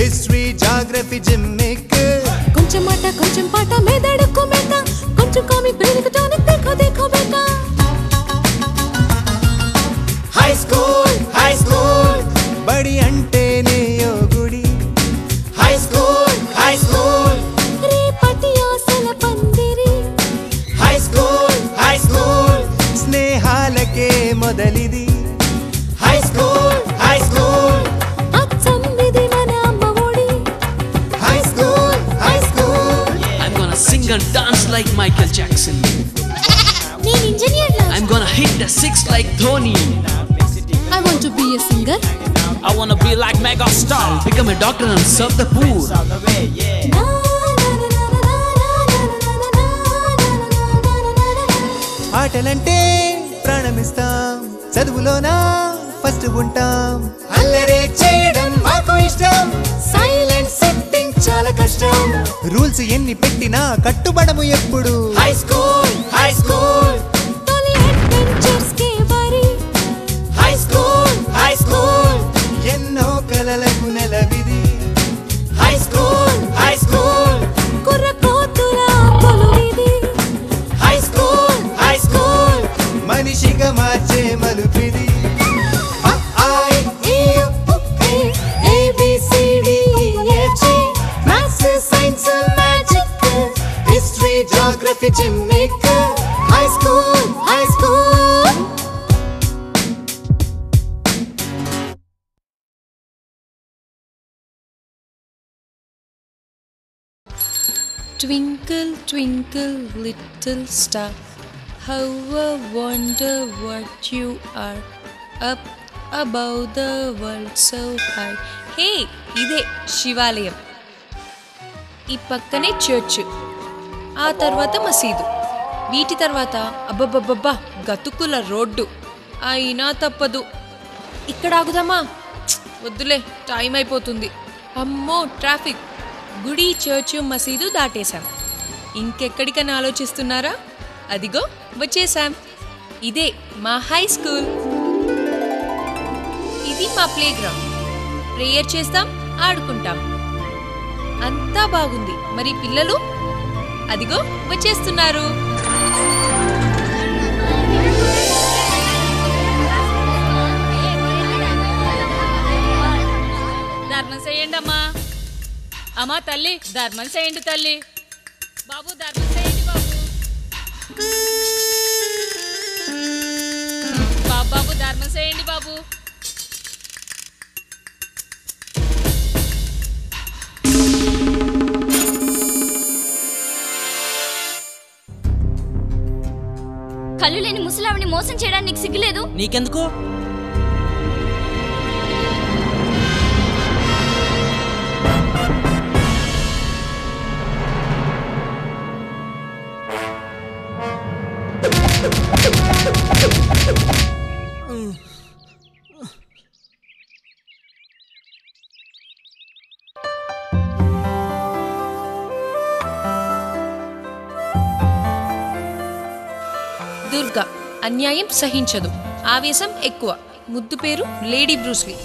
History geography gimmick కొంచెం మాట కొంచెం పాట మెదడుకు మేత కొంచెం కామిక్ బ్రెయిన్ టానిక్ देखो देखो बेटा హై స్కూల్ హై స్కూల్ బడి అంటేనే ఓ గుడి హై స్కూల్ హై స్కూల్ రేపటి ఆశల పందిరి హై స్కూల్ హై స్కూల్ స్నేహాలకే మొదలిది హై స్కూల్ హై స్కూల్ అచ్చందిది మన అమ్మ ఒడి high school high school I'm gonna sing and dance like Michael Jackson. నేను ఇంజనీర్ లా I'm gonna hit the six like Dhoni. I want to be a singer I wanna be like mega star. Become a doctor and serve the poor. ఆటలంటే ప్రాణమిస్తాం చదువులోనా first ఉంటాం అల్లరే చేయడం మాకు ఇష్టం సైలెంట్ సెట్టింగ్ చాలా కష్టం రూల్స్ ఎన్ని పెట్టినా కట్టుబడము ఎప్పుడు హై స్కూల్ హై స్కూల్ తొలి అడ్వెంచర్స్ కే బరి హై స్కూల్ హై స్కూల్ ఎన్నో కలలకు నెలవిది హై స్కూల్ హై స్కూల్ కుర్ర కోతుల కొలువిది హై స్కూల్ హై స్కూల్ మనిషిగా మార్చే మలుపిది అ, ఆ, ఇ, ఈ, ఉ, ఏ, A, B, C, D, E, F, G. Maths, science, magic, history geography gimmick high school high school Twinkle, twinkle, little star, how I wonder what you are. Up above the world so high. Hey ఇదే శివాలయం ఈ పక్కనే church ఆ తర్వాత మసీదు వీటి తర్వాత అబ్బబ్బబ్బబ్బా గతుకుల రోడ్డు అయినా తప్పదు ఇక్కడ ఆగుదామా ప్చ్! వద్దులే టైం అయిపోతుంది అమ్మో ట్రాఫిక్ గుడి చర్చ్ మసీదు దాటేశాం ఇంకెక్కడికని ఆలోచిస్తున్నారా అదిగో వచ్చేసాం ఇదే మా హై స్కూల్ ఇది మా ప్లే గ్రౌండ్ ప్రేయర్ చేస్తాం ఆడుకుంటాం అంతా బాగుంది మరి పిల్లలు అదిగో వచ్చేస్తున్నారు ధర్మం చేయండి అమ్మా అమ్మా తల్లి ధర్మం చేయండి తల్లి బాబు ధర్మం చేయండి బాబు బాబు బాబు ధర్మం చేయండి బాబు కళ్ళు లేని ముసలావిని మోసం చేయడానికి నీకు సిగ్గులేదు నీకెందుకు దుర్గా అన్యాయం సహించదు ఆవేశం ఎక్కువ ముద్దు పేరు లేడీ బ్రూస్లీ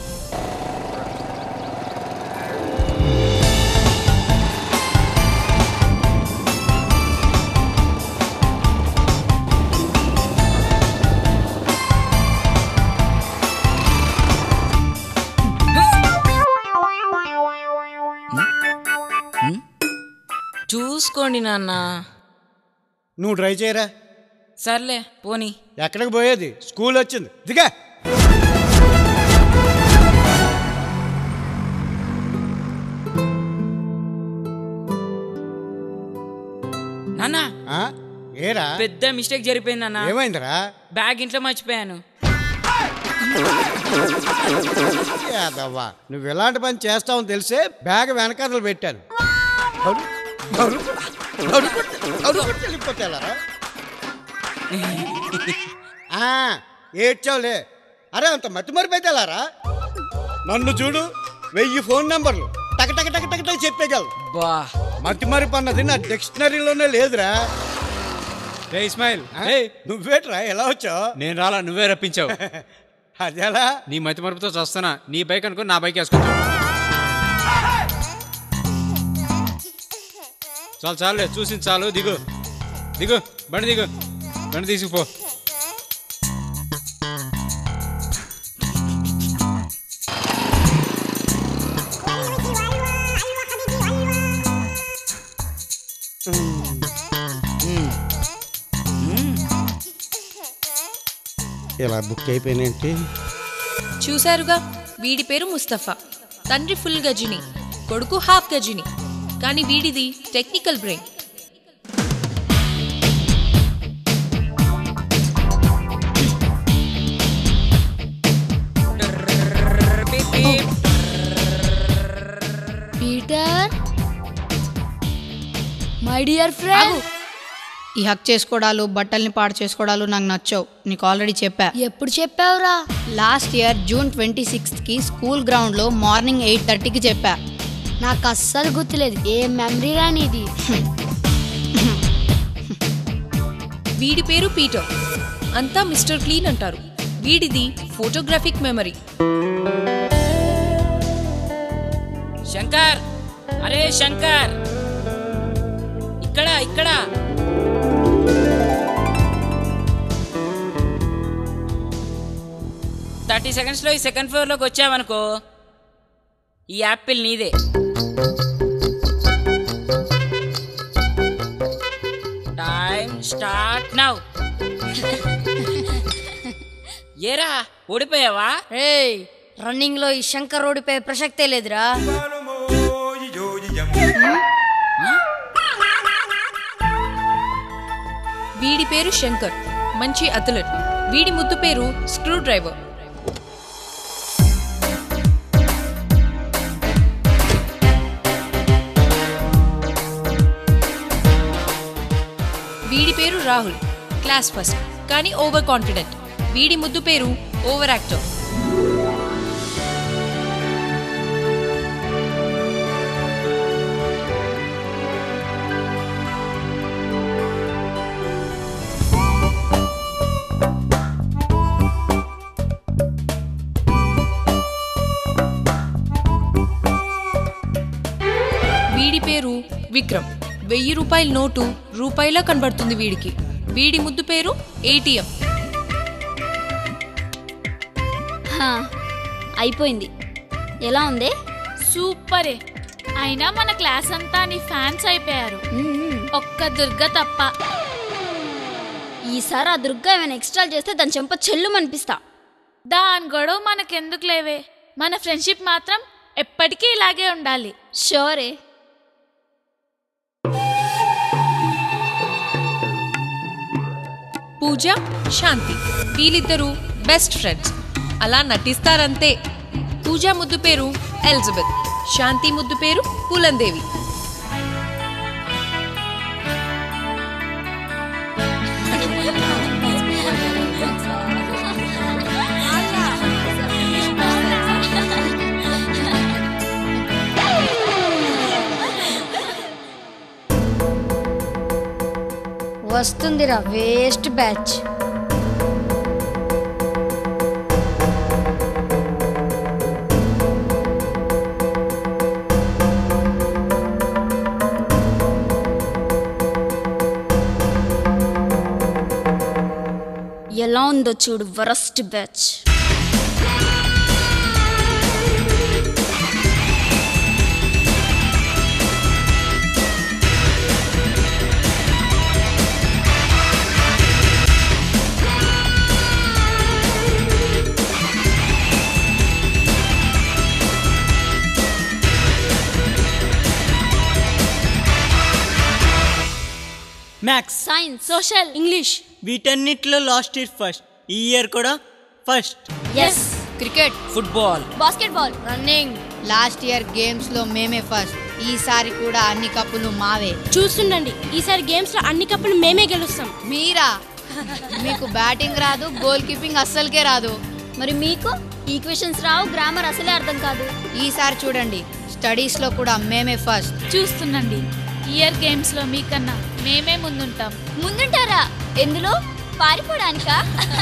చూసుకోండి నాన్న నువ్వు ట్రై చేయరా సర్లే పోనీ ఎక్కడికి పోయేది స్కూల్ వచ్చింది దిగా నాన్న ఆ? ఏరా పెద్ద మిస్టేక్ జరిగిపోయింది నాన్న ఏమైందిరా బ్యాగ్ ఇంట్లో మర్చిపోయాను యాదవ్వా నువ్వు ఇలాంటి పని చేస్తావని తెలిసే బ్యాగ్ వెనకాతలు పెట్టాను బరు, బరు, బరు కొట్టి- బరు కొట్టి వెళ్ళిపోతే ఎలారా? ఆ, ఏడ్చావులే అరే అంత మతి మరిపోతే ఎలారా నన్ను చూడు వెయ్యి ఫోన్ నంబర్లు టక టక టక టక టక చెప్పేయగలవు బా మతి మరిపు అన్నది నా డిక్షనరీలోనే లేదురా రే ఇస్మాయిల్ ఆ? ఏయ్, నువ్వేట్రా ఎలా వచ్చావు నేను రాలా నువ్వే రప్పించావు అదేలా నీ మతి మరుపుతో చూస్తానా నీ బైక్ అనుకో నా బైక్ వేసుకుంటా చాలు చాలులే చూసింది చాలు దిగు దిగు బండి దిగు బండి తీసుకుపో ఇలా బుక్ అయిపోయినాయంటే చూశారుగా వీడి పేరు ముస్తఫా తండ్రి ఫుల్ గజిని కొడుకు హాఫ్ గజిని కానీ వీడిది technical brain Peter my dear friend ఈ హక్ చేసుకోవడాలు బట్టల్ని పాడు చేసుకోవడాలు నాకు నచ్చవు నీకు ఆల్రెడీ చెప్పా ఎప్పుడు చెప్పావురా లాస్ట్ ఇయర్ జూన్ ట్వంటీ సిక్స్త్కి స్కూల్ గ్రౌండ్లో మార్నింగ్ ఎయిట్ థర్టీకి చెప్పా నాకు అస్సలు గుర్తులేదు ఏ మెమరీ రాని ఇది వీడి పేరు పీటర్ అంతా మిస్టర్ క్లీన్ అంటారు వీడిది ఫోటోగ్రాఫిక్ మెమరీ శంకర్ అరే శంకర్ ఇక్కడ ఇక్కడ థర్టీ సెకండ్స్లో ఈ సెకండ్ ఫ్లోర్లోకి వచ్చావనుకో ఈ యాపిల్ నీదే టైం స్టార్ట్ నౌ ఏరా ఓడిపోయావా రేయ్ రన్నింగ్ లో ఈ శంకర్ ఓడిపోయే ప్రసక్తే లేదురా వీడి పేరు శంకర్ మంచి అథ్లెట్ వీడి ముద్దు పేరు స్క్రూ డ్రైవర్ వీడి పేరు రాహుల్ క్లాస్ ఫస్ట్ కానీ ఓవర్ కాన్ఫిడెంట్ వీడి ముద్దు పేరు ఓవర్ యాక్టర్ వీడి పేరు విక్రమ్ వెయ్యి రూపాయల నోటు రూపాయిలా కనబడుతుంది వీడికి వీడి ముద్దు పేరు ఏటీఎం హా, అయిపోయింది ఎలా ఉంది సూపరే అయినా మన క్లాస్ అంతా నీ ఫ్యాన్స్ అయిపోయారు ఒక్క దుర్గ తప్ప ఈసారి ఆ దుర్గా ఏమైనా ఎక్స్ట్రా చేస్తే దాని చెంప చెల్లు అనిపిస్తా దాని గొడవ మనకెందుకు లేవే మన ఫ్రెండ్షిప్ మాత్రం ఎప్పటికీ ఇలాగే ఉండాలి షోరే పూజ శాంతి వీళ్ళిద్దరూ బెస్ట్ ఫ్రెండ్స్ అలా నటిస్తారంతే పూజ ముద్దు పేరు ఎలిజబెత్ శాంతి ముద్దు పేరు పూలందేవి వస్తుందిరా వేస్ట్ బ్యాచ్ ఎలా ఉందో చూడు worst batch maths science social English వీటన్నిటిలో లాస్ట్ ఇయర్ ఫస్ట్ ఈ ఇయర్ కూడా first yes cricket football basketball running last year గేమ్స్లో మేమే ఫస్ట్ ఈసారి కూడా అన్ని కప్పులు మావే చూస్తుండండి ఈసారి గేమ్స్ లో అన్ని కప్పులు మేమే గెలుస్తాం మీరా మీకు బ్యాటింగ్ రాదు గోల్ కీపింగ్ అస్సలకే రాదు మరి మీకు ఈక్వేషన్స్ రావు గ్రామర్ అసలే అర్థం కాదు ఈసారి చూడండి స్టడీస్లో కూడా మేమే ఫస్ట్ చూస్తుండండి ఇయర్ గేమ్స్ లో మీకన్నా మేమే ముందుంటాం ముందుంటారా ఎందులో పారిపోవడానికా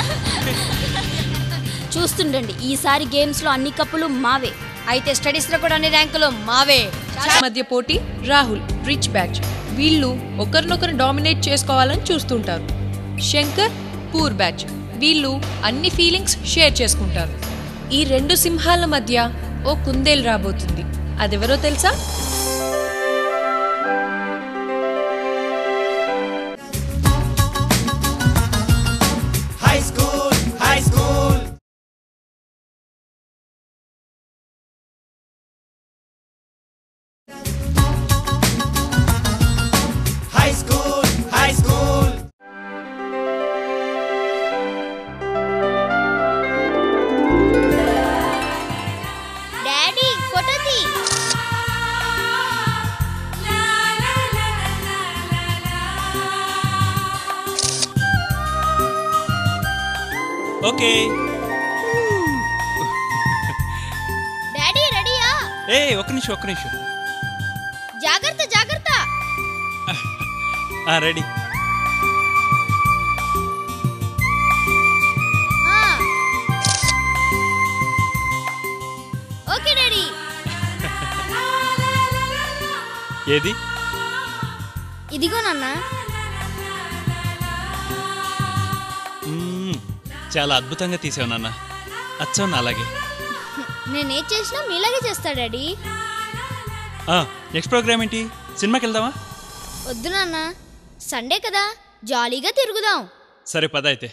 చూస్తుండండి ఈసారి గేమ్స్ లో అన్ని కప్పులు మావే అయితే స్టడీస్లో కూడా అన్ని ర్యాంకులు మావే మధ్య పోటీ రాహుల్ రిచ్ బ్యాచ్ వీళ్ళు ఒకరినొకరు డామినేట్ చేసుకోవాలని చూస్తుంటారు శంకర్ పూర్ బ్యాచ్ వీళ్ళు అన్ని ఫీలింగ్స్ షేర్ చేసుకుంటారు ఈ రెండు సింహాల మధ్య ఓ కుందేలు రాబోతుంది అదెవరో తెలుసా high school high school high school high school daddy photo తీ ఓకే డాడీ రెడీయా ఏ ఒక్క నిమిషం ఒక్క నిమిషం జాగ్రత్త జాగ్రత్త ఆ, రెడీ ఆ. ఓకే డాడీ ఏది ఇదిగో నాన్న మ్మ్, చాలా అద్భుతంగా తీసావు నాన్న అచ్చం అలాగే నేనేం చేసినా మీలాగే చేస్తా డాడీ నెక్స్ట్ ప్రోగ్రామ్ ఏంటి సినిమాకి వెళ్దామా వద్దు నాన్న సండే కదా జాలీగా తిరుగుదాం సరే పద అయితే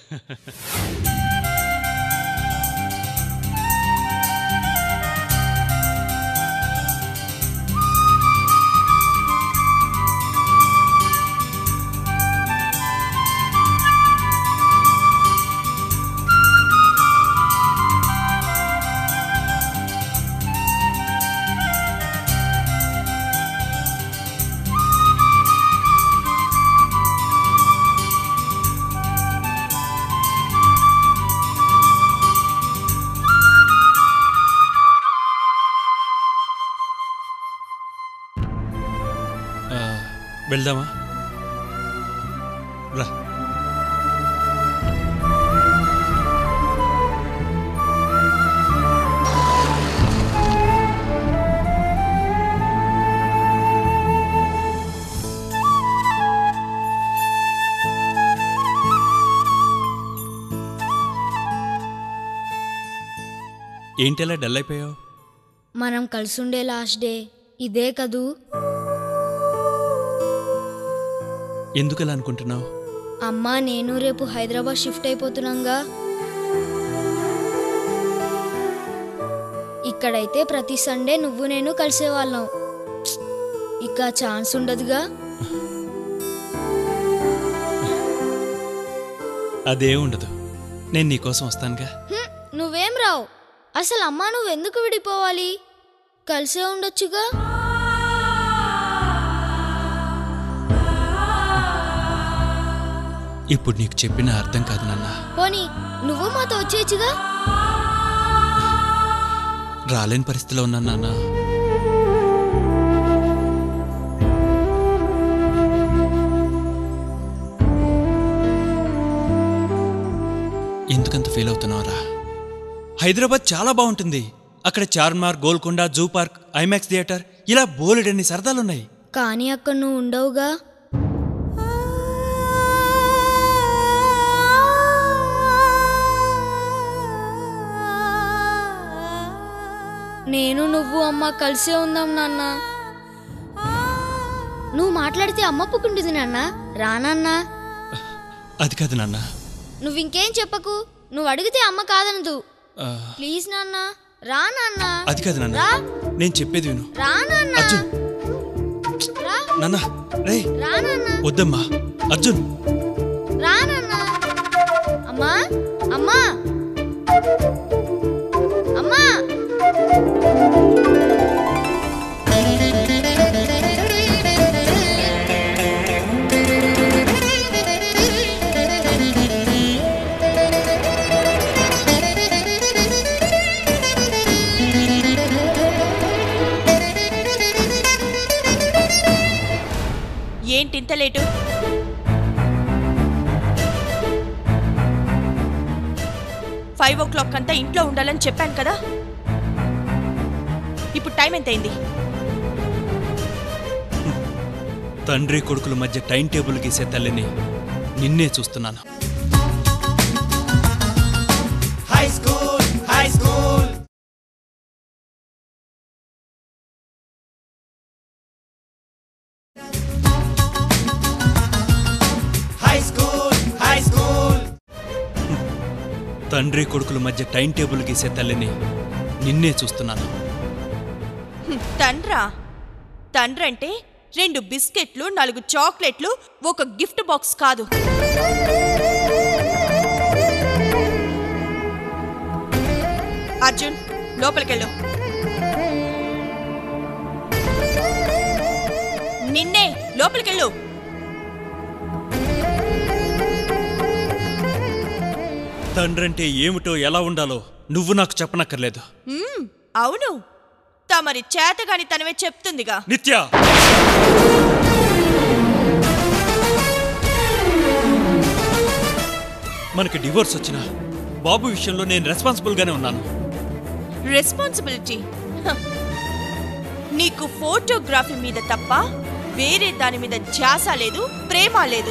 ఆ, వెళ్దామా రా ఏంటి అలా డల్ అయిపోయావు మనం కలిసి ఉండే లాస్ట్ డే ఇదే కదూ ఎందుకు అలా అనుకుంటున్నావు అమ్మా నేను రేపు హైదరాబాద్ షిఫ్ట్ అయిపోతున్నాంగా ఇక్కడైతే ప్రతి సండే నువ్వు నేను కలిసేవాళ్ళం ఇక ఛాన్స్ ఉండదుగా అదే ఉండదు నేను నీకోసం వస్తానుగా హ్మ్, నువ్వేం రావు అసలు అమ్మా నువ్వెందుకు విడిపోవాలి కలిసే ఉండొచ్చుగా ఇప్పుడు నీకు చెప్పిన అర్థం కాదు నాన్న పోనీ నువ్వు మాతో వచ్చేయచ్చుగా రాలేని పరిస్థితిలో ఉన్నాను నాన్న ఎందుకంత ఫీల్ అవుతున్నావురా హైదరాబాద్ చాలా బాగుంటుంది అక్కడ Charminar Golconda zoo park IMAX theatre ఇలా బోలెడన్ని సరదాలున్నాయి కానీ అక్కడ నువ్వు ఉండవుగా నేను నువ్వు అమ్మ కలిసే ఉందాం నాన్న నువ్వు మాట్లాడితే అమ్మ పుక్కుంటుంది నాన్న రానన్నా అది కాదు నాన్న నువ్వు ఇంకేం చెప్పకు నువ్వు అడిగితే అమ్మ కాదనదు ఆ, ప్లీజ్ నాన్న రా నాన్న అది కాదు నాన్న రా నేను చెప్పేది విను రా నాన్న అర్జున్ రా నాన్న రే రా నాన్న వద్దమ్మా అర్జున్ రా నాన్న అమ్మా అమ్మా అమ్మా ఏంటి ఇంత లేటు ఫైవ్ ఓ క్లాక్ అంతా ఇంట్లో ఉండాలని చెప్పాను కదా ఇప్పుడు టైం ఎంత అయింది తండ్రి కొడుకుల మధ్య టైం టేబుల్ గీసే తల్లిని నిన్నే చూస్తున్నాను high school high school high school high school తండ్రి కొడుకుల మధ్య టైం టేబుల్ గీసే తల్లిని నిన్నే చూస్తున్నాను హ్మ్, తండ్రా తండ్రంటే రెండు బిస్కెట్లు నాలుగు చాక్లెట్లు ఒక గిఫ్ట్ బాక్స్ కాదు అర్జున్ లోపలికెళ్ళు నిన్నే లోపలికెళ్ళు తండ్రంటే ఏమిటో ఎలా ఉండాలో నువ్వు నాకు చెప్పనక్కర్లేదు మ్మ్, అవును తమరి చేతగాని తనవే చెప్తుందిగా నిత్య మనకి డివోర్స్ వచ్చినా బాబు విషయంలో నేను రెస్పాన్సిబుల్గానే ఉన్నాను రెస్పాన్సిబిలిటీ హ. నీకు ఫోటోగ్రఫీ మీద తప్ప వేరే దాని మీద ధ్యాస లేదు ప్రేమ లేదు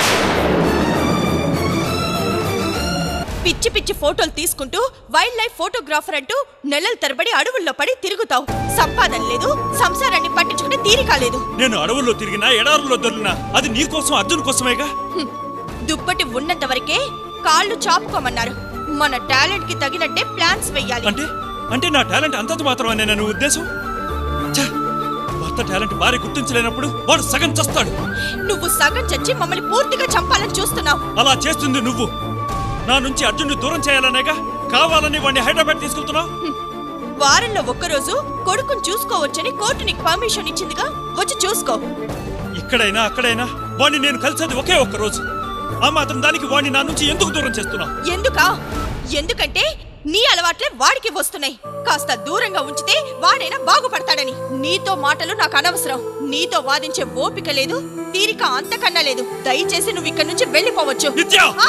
పిచ్చి పిచ్చి ఫోటోలు తీసుకుంటూ వైల్డ్ లైఫ్ ఫోటోగ్రాఫర్ అంటూ నెలల తరబడి అడవుల్లో పడి తిరుగుతావు సంపాదన లేదు సంసారాన్ని పట్టించుకునే తీరిక లేదు నేను అడవుల్లో తిరిగినా ఎడారుల్లో దొరికినా అది నీ కోసం అర్జున్ కోసమేగా హ్మ్. దుప్పటి ఉన్నంత వరకే కాళ్ళు చాపుకోమన్నారు మన టాలెంట్ కి తగినట్టే ప్లాన్స్ వెయ్యాలి అంటే అంటే నా టాలెంట్ అంతంత మాత్రమే నేను ఉద్దేశం ఛ! భర్త టాలెంట్ భార్య గుర్తించలేనప్పుడు వాడు సగం చస్తాడు నువ్వు సగం చచ్చి మమ్మల్ని పూర్తిగా చంపాలని చూస్తున్నావు అలా చేస్తుంది నువ్వు నా నుంచి అర్జున్ని దూరం చేయాలనేగా కావాలని వాడిని హైదరాబాద్ తీసుకెళ్తున్నావు వారంలో ఒక్కరోజు కొడుకుని చూసుకోవచ్చని కోర్టు నీకు పర్మిషన్ ఇచ్చిందిగా వచ్చి చూసుకో ఇక్కడైనా అక్కడైనా వాడిని నేను కలిసేది ఒకే ఒక్క రోజు ఆ మాత్రం దానికి వాడిని నా నుంచి ఎందుకు దూరం చేస్తున్నావు ఎందుకా ఎందుకంటే నీ అలవాట్లే వాడికి వస్తున్నాయి కాస్త దూరంగా ఉంచితే వాడైనా బాగుపడతాడని నీతో మాటలు నాకు అనవసరం నీతో వాదించే ఓపిక లేదు తీరిక అంతకన్నా లేదు దయచేసి నువ్వు ఇక్కడి నుంచి వెళ్ళిపోవచ్చు ఆ!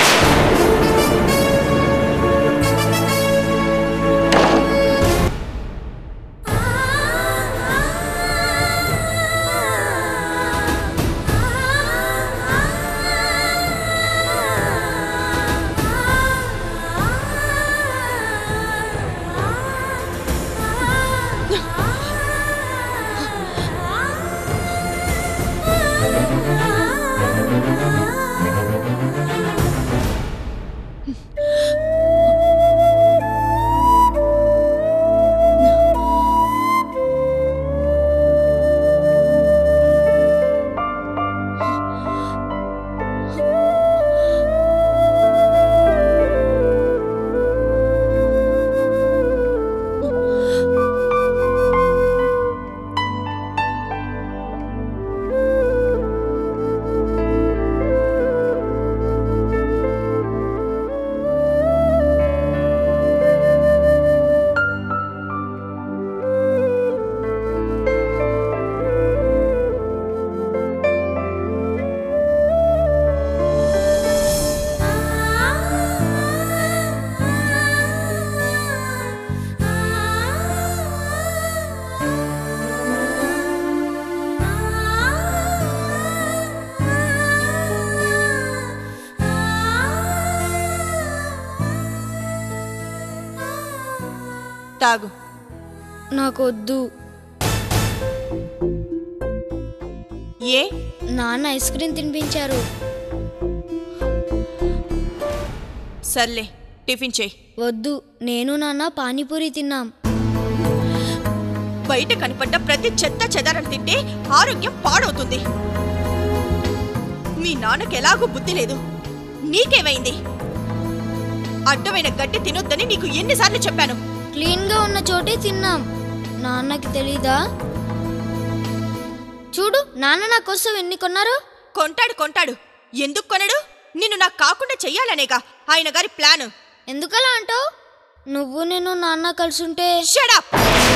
తాగు నాకొద్దు ఏ నాన్న ఐస్ క్రీమ్ తినిపించారు సర్లే టిఫిన్ చేయి వద్దు నేను నాన్న పానీపూరి తిన్నాం బయట కనపడ్డ ప్రతి చెత్త చెదారం తింటే ఆరోగ్యం పాడవుతుంది మీ నాన్నకి ఎలాగూ బుద్ధి లేదు నీకేమైంది అడ్డమైన గడ్డి తినొద్దని నీకు ఎన్నిసార్లు చెప్పాను క్లీన్ గా ఉన్న చోటే తిన్నాం నాన్నకి తెలీదా చూడు నాన్న నా కోసం ఎన్ని కొన్నారో కొంటాడు కొంటాడు ఎందుకు కొనడు నిన్ను నాకు కాకుండా చెయ్యాలనేగా ఆయన గారి ప్లాన్ ఎందుకలా అంటావు నువ్వు నేను నాన్న కలిసుంటే షడప్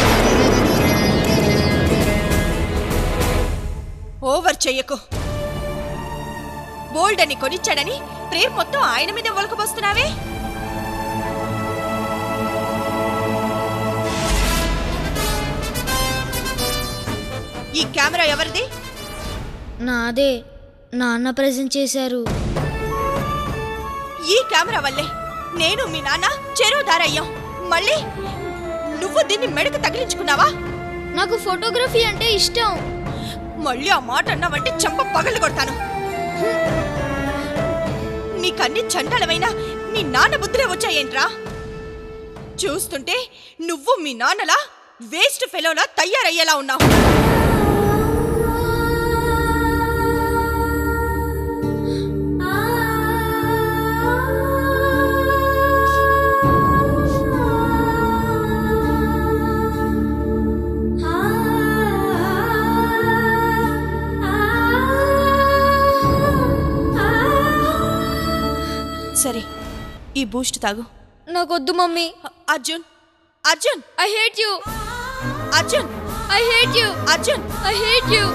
ఓవర్ చెయ్యకు బోల్డ్ అని కొనిచ్చాడని ప్రేమ మొత్తం ఆయన మీద ఒలకబోస్తున్నావే ఈ కెమెరా ఎవరిది నాదే నాన్న ప్రజెంట్ చేశారు ఈ కెమెరా వల్లే నేను మీ నాన్న చెరువు దారయ్యాం మళ్ళీ నువ్వు దీన్ని మెడకు తగిలించుకున్నావా నాకు ఫోటోగ్రఫీ అంటే ఇష్టం మళ్ళీ ఆ మాట అన్నావంటే చెంప పగలు కొడతాను నీకన్ని చండాలమైన మీ నాన్న బుద్ధులే వచ్చాయేంట్రా చూస్తుంటే నువ్వు మీ నాన్నలా వేస్ట్ ఫెలోలా తయారయ్యేలా ఉన్నావు సరే ఈ బూస్ట్ తాగు నాకొద్దు mummy Arjun Arjun I hate you Arjun I hate you Arjun I hate you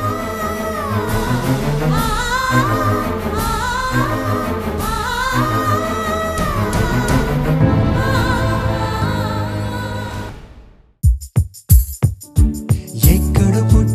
ఎక్కడ పుట్టి